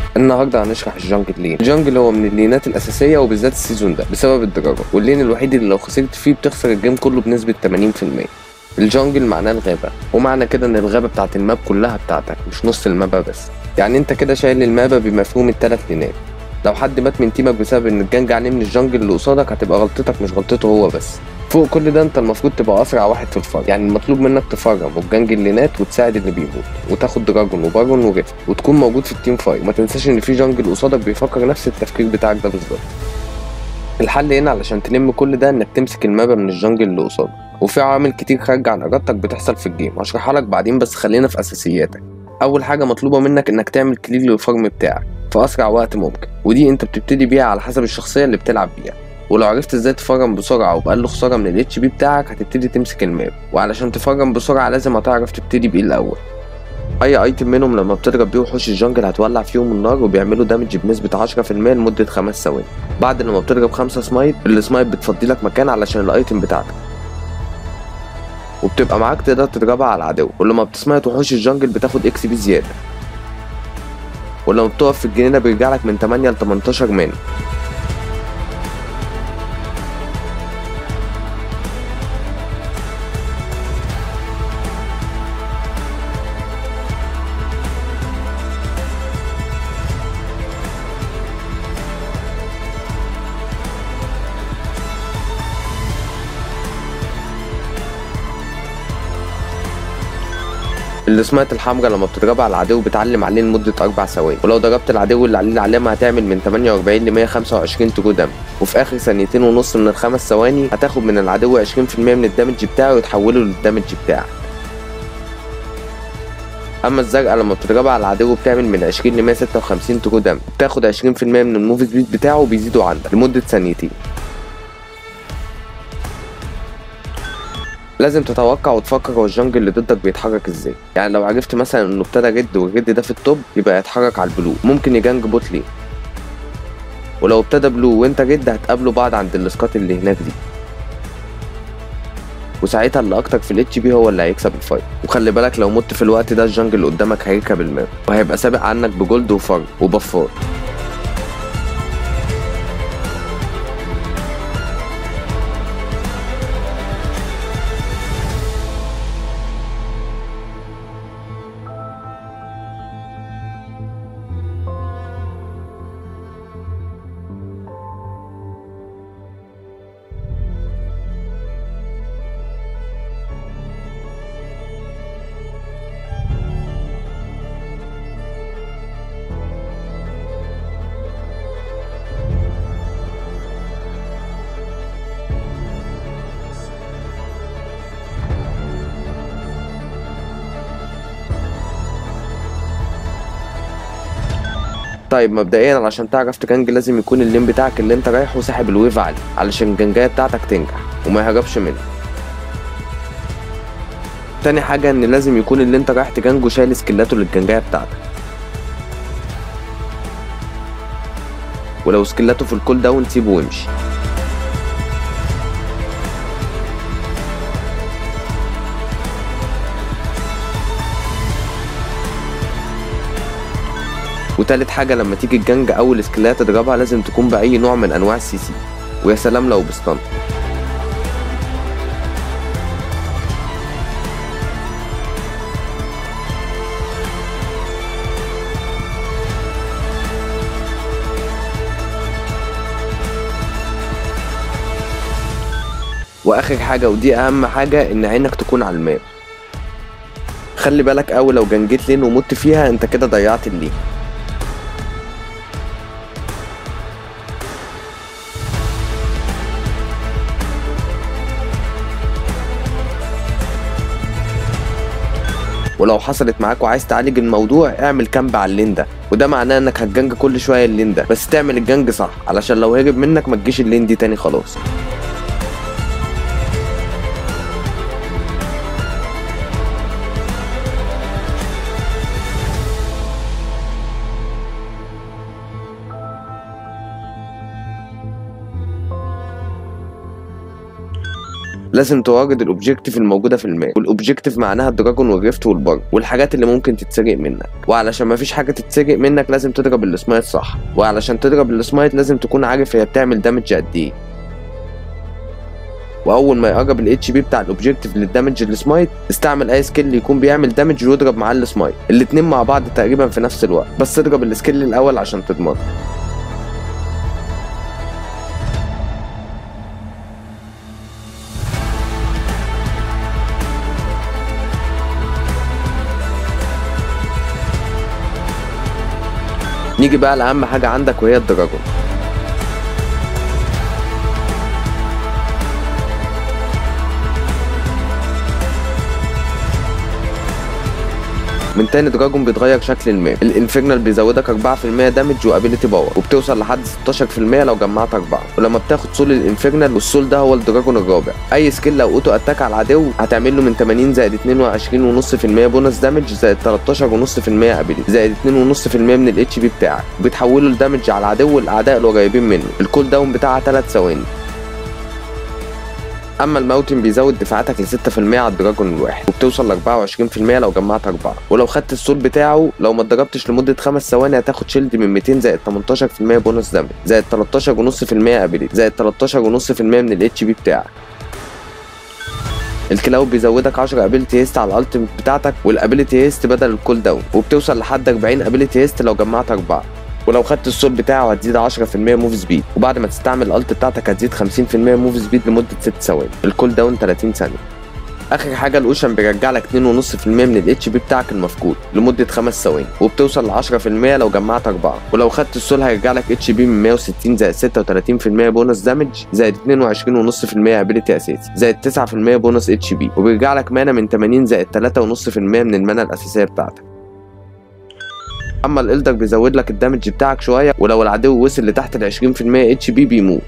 النهارده هنشرح الجانجل لين الجانجل هو من اللينات الاساسيه وبالذات السيزون ده بسبب الدراجه واللين الوحيد اللي لو خسرت فيه بتخسر الجيم كله بنسبه 80% الجانجل معناه الغابه ومعنى كده ان الغابه بتاعت الماب كلها بتاعتك مش نص المابا بس يعني انت كده شايل المابا بمفهوم الثلاث لينات لو حد مات من تيمك بسبب ان الجنج عليه من الجانجل اللي قصادك هتبقى غلطتك مش غلطته هو بس فوق كل ده انت المفروض تبقى اسرع واحد في الفرق يعني المطلوب منك تفرم وتجنج اللينات وتساعد اللي بيموت وتاخد دراجون وباجون وريفت وتكون موجود في التيم فايت وما تنساش ان في جانجل قصادك بيفكر نفس التفكير بتاعك ده بالظبط الحل هنا علشان تلم كل ده انك تمسك المابا من الجانجل اللي قصادك وفي عوامل كتير خارجة عن ارادتك بتحصل في الجيم هشرحها لك بعدين بس خلينا في اساسياتك اول حاجه مطلوبه منك انك تعمل كلير للفارم بتاعك في اسرع وقت ممكن ودي انت بتبتدي بيها على حسب الشخصيه اللي بتلعب بيها ولو عرفت ازاي تفرم بسرعه وبأقل خساره من الاتش بي بتاعك هتبتدي تمسك الماب وعلشان تفرم بسرعه لازم هتعرف تبتدي بايه الاول اي ايتم منهم لما بتضرب بيه وحوش الجنجل هتولع فيهم النار وبيعملوا دامج بنسبه 10% لمده 5 ثواني بعد لما بتضرب 5 سمايت السمايت بتفضي لك مكان علشان الايتم بتاعتك وبتبقى معاك تقدر تضربها على العدو ولما بتسمايت وحوش الجنجل بتاخد اكس بي زياده ولما بتقف في الجنينه بيرجع لك من 8 ل 18 مان السمات الحمراء لما بتضربها على العدو بتعلم عليه لمدة أربع ثواني ولو ضربت العدو اللي عليه العلامة هتعمل من 48 ل 125 ترو دم وفي آخر ثانيتين ونص من الخمس ثواني هتاخد من العدو 20% من الدمج بتاعه وتحوله للدمج بتاعك اما الزرقاء لما بتضربها على العدو بتعمل من 20 ل 156 ترو دم بتاخد 20% من الموف سبيد بتاعه وبيزيدوا عندك لمدة ثانيتين لازم تتوقع وتفكر هو الجنجل اللي ضدك بيتحرك ازاي يعني لو عرفت مثلا انه ابتدى ريد والريد ده في التوب يبقى يتحرك على البلو ممكن يجنج بوت لين ولو ابتدى بلو وانت ريد هتقابلوا بعض عند الاسقاط اللي هناك دي وساعتها اللي اكتر في الاتش بي هو اللي هيكسب الفايت وخلي بالك لو مت في الوقت ده الجنجل اللي قدامك هيركب الماب وهيبقى سابق عنك بجولد وفر وبفار طيب مبدئيا علشان تعرف تجنج لازم يكون اللين بتاعك اللي انت رايحه ساحب الويف عالي علشان الجنجايه بتاعتك تنجح وما يهربش منك تاني حاجة ان لازم يكون اللي انت رايح تجنجه شايل سكيلاته للجنجايه بتاعتك ولو سكيلاته في الكول داون سيبه وامشي وتالت حاجة لما تيجي الجنج أول سكيلات تضربها لازم تكون بأي نوع من أنواع السي سي ويا سلام لو بستان واخر حاجه ودي اهم حاجه ان عينك تكون على الماب خلي بالك اوي لو جنجيت لين ومت فيها انت كده ضيعت اللين ولو حصلت معاك وعايز تعالج الموضوع اعمل كامب على اللين ده وده معناه انك هتجنج كل شويه اللين ده بس تعمل الجنج صح علشان لو هرب منك ما تجيش اللين دي تاني خلاص لازم تواجد الاوبجيكتيف الموجوده في الماب والاوبجيكتيف معناها الدراجون والريفت والبر والحاجات اللي ممكن تتسرق منك وعلشان ما فيش حاجه تتسرق منك لازم تضرب السمايت صح وعلشان تضرب السمايت لازم تكون عارف هي بتعمل دامج قد ايه واول ما يقرب الاتش بي بتاع الاوبجيكتيف للدامج السمايت استعمل اي سكيل يكون بيعمل دامج واضرب معاه السمايت الاتنين مع بعض تقريبا في نفس الوقت بس اضرب السكيل الاول عشان تضمن نيجي بقى لأهم حاجة عندك وهي الدراجون من تاني دراجون بيتغير شكل الماب الانفرنال بيزودك 4% دامج وابيليتي باور وبتوصل لحد 16% لو جمعت 4 ولما بتاخد سول الانفرنال والسول ده هو الدراجون الرابع اي سكيل لو اوتو اتاك على العدو هتعمل له من 80 زائد 22.5% بونص دامج زائد 13.5% ابيليتي زائد 2.5% من الاتش بي بتاعك بتحوله لدامج على العدو والاعداء القريبين منه الكول داون بتاعها 3 ثواني اما الماوتن بيزود دفاعاتك ل 6% على الدراجون الواحد وبتوصل ل 24% لو جمعت 4 ولو خدت السول بتاعه لو ما اتدربتش لمده 5 ثواني هتاخد شيلد من 200 زائد 18% بونص دامج زائد 13.5% ابيليتي زائد 13.5% من الاتش بي بتاعك الكلاود بيزودك 10 ابيلتي هيست على الالتيميت بتاعتك والابيلتي هيست بدل الكول داون وبتوصل لحد 40 ابيلتي هيست لو جمعت 4 ولو خدت الصوت بتاعه هتزيد 10% موف سبيد وبعد ما تستعمل الالت بتاعتك هتزيد 50% موف سبيد لمده 6 ثواني الكول داون 30 ثانيه اخر حاجه الاوشن بيرجع لك 2.5% من الاتش بي بتاعك المفقود لمده 5 ثواني وبتوصل ل 10% لو جمعت 4 ولو خدت السول هيرجع لك اتش بي من 160 زائد 36% بونص دامج زائد 22.5% ابيليتي اساسي زائد 9% بونص اتش بي وبيرجع لك مانا من 80 زائد 3.5% من المانا الاساسيه بتاعتك اما الالدر بيزود لك الدمج بتاعك شويه ولو العدو وصل لتحت ال 20% اتش بي بيموت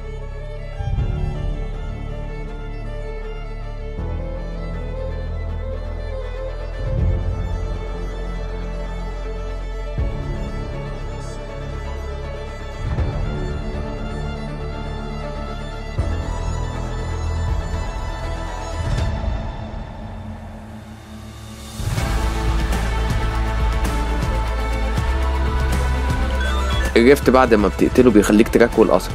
الريفت بعد ما بتقتله بيخليك تراكول اسرع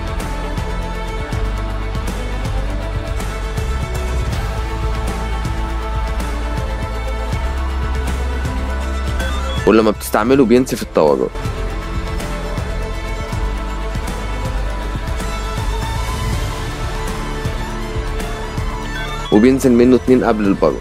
ولما بتستعمله بينسف الطوارئ وبينزل منه اتنين قبل البرد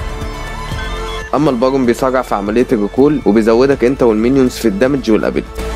اما الباجون بيسرع في عمليه الركول وبيزودك انت والمينيونز في الدمج والابيلتي